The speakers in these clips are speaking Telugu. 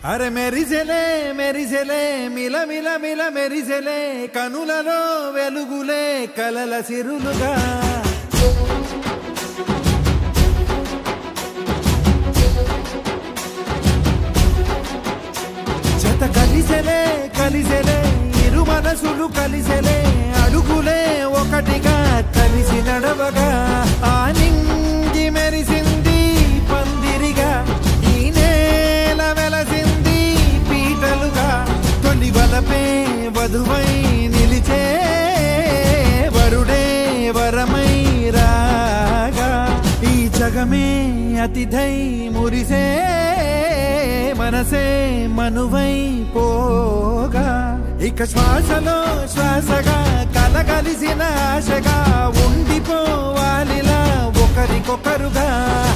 అరే మెరిసెలే మెరిసెలే మిల మిల మిల మెరిసెలే కనులలో వెలుగులే కలల సిరులుగా జత కలిసెలే కలిసెలే ఇరు మనసులు కలిసెలే అడుగులే ఒకటిగా కలిసి నడవగా ఆ నింగి మెరిసింది పందిరిగా ఈ నేల వెలసింది పీటలుగా తొలి వలపే వధువై నిలిచే వరుడే వరమై రాగా ఈ జగమే అతిథై మురిసే మనసే మనువై పోగా ఇక శ్వాసలో శ్వాసగా కలగలిసిన ఆశగా ఉండిపోవాలిలా ఒకరికొకరుగా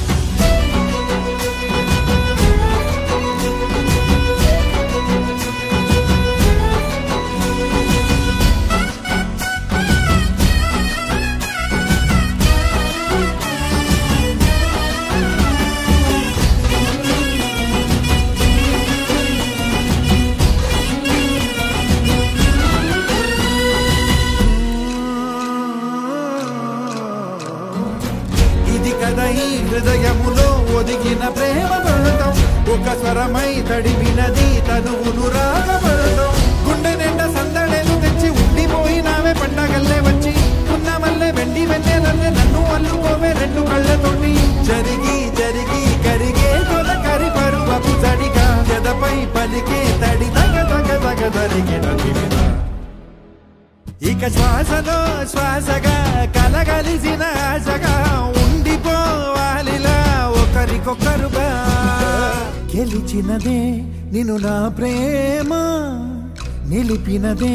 ఇది కదా ఈ హృదయములో ఒదిగిన ప్రేమ పడతాం ఒక స్వరమై తడివినది తనువును రాగపడతాం గుండె నిండా సందడేలు తెచ్చి ఉండిపోయినావే పండగల్లే వచ్చి ఉన్న మల్లె వెండి వెన్నెలల్లే నన్ను అల్లుకోవే రెండు కళ్ళతోటి జరిగి జరిగి కరిగే తొల కరి పరువపు తడిగా జదపై పలికే తడి తగ తగ తగ తరిగిన వివిధ ఇక శ్వాసలో శ్వాసగా కలగలిసిన ఆశగా ఉండిపోవాలిలా ఒకరికొకరుగా గెలిచినదే నిన్ను నా ప్రేమ నిలిపినదే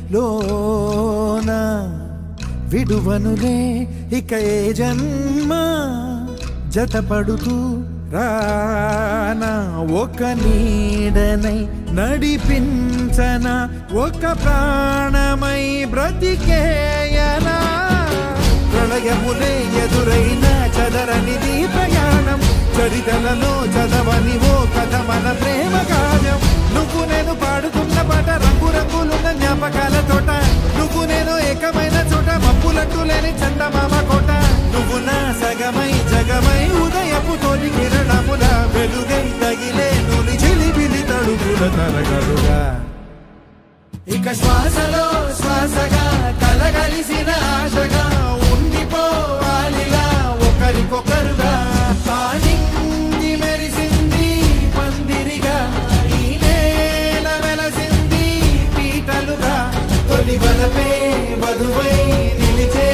లోన విడువనులే ఇక ఏ జన్మ జతపడుతూ రానా ఒక నీడనై నడిపించన ఒక ప్రాణమై బ్రతికేయనా ప్రళయములే ఎదురైన చదరనిది ప్రయాణం చరితలలో చదవని ఓ కథ మన ప్రేమ కావ్యం నువ్వు నేను పాడుతున్న పాట రంగు రంగులున్న జ్ఞాపకాల తోట నువ్వు నేను ఏకమైన చోట మప్పులట్టు లేని చందమామ కోట నువ్వు నా సగమై జగమై ఉదయపు తోలి కిరణముల వెలుగై తగిలే నులి చిలిబిలి తడుగుల తరగలుగా ఇక శ్వాసలో శ్వాసగా కలగలిసిన ఆశగా ఉండిపోవాలిలా ఒకరికొకరుగా ఆ నింగి మెరిసింది పందిరిగా ఈ నేల వెలసింది పీటలుగా తొలి వలపే వధువై నిలిచే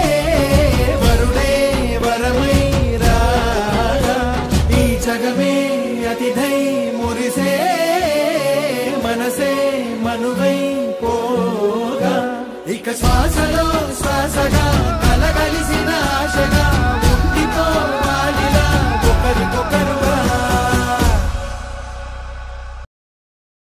వరుడే వరమై రాగా ఈ జగమే అతిథై మురిసే మనసే మనువై పోగా ఇక శ్వాసలో